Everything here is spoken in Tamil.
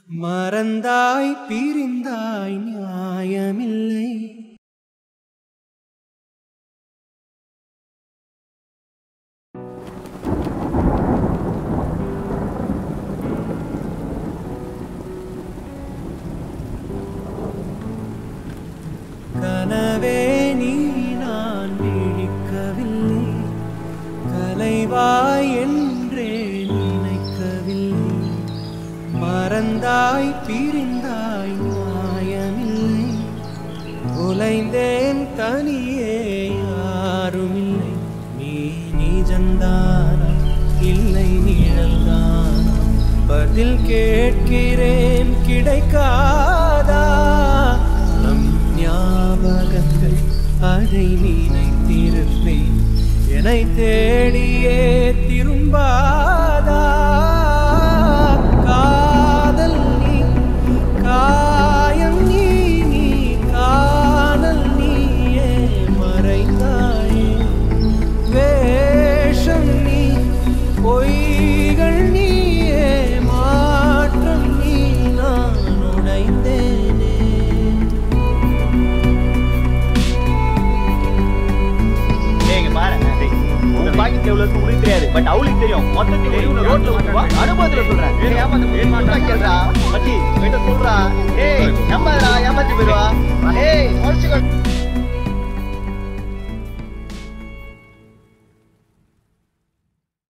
மறந்தாய் பிரிந்தாய் நியாயமில்லை கனவே நீ நான் விழிக்கவில்லை கலைவாய் என்றே நினைக்கவில்லை மறந்தாய் பிரிந்தாய் நியாயமில்லை உலைந்தேன் தனியே யாருமில்லை நீ நீஜந்தானா இல்லை நிழல்தானா பதில் கேட்கிறேன் கிடைக்காதா நம் ஞாபகங்கள் அதை நினைத்திருப்பேன் என்னை தேடியே திரும்பாதா காதல் நீ காயம் நீ நீ காணல் நீயே மறைந்தாயே வேஷம் நீ பொய்கள் நீயே மாற்றம் நீ நான் உடைந்தேனே டேய், இங்க பாரு. டேய், உன் பாக்கெட் எவ்வளவு இருக்கு உனக்கு தெரியாது பட் அவளுக்கு தெரியும் மொத்தத்தில் இவனை ரோட்ல விட்டுருவா அனுபவத்துல சொல்றேன் ஏய், ஏமாந்து போயிருவா. கேளுடா. மச்சி, போயிட்டு சொல்றா. ஏய், நம்பாதடா, ஏமாத்தி போயிருவா. ஏய், உடச்சுக்கோ.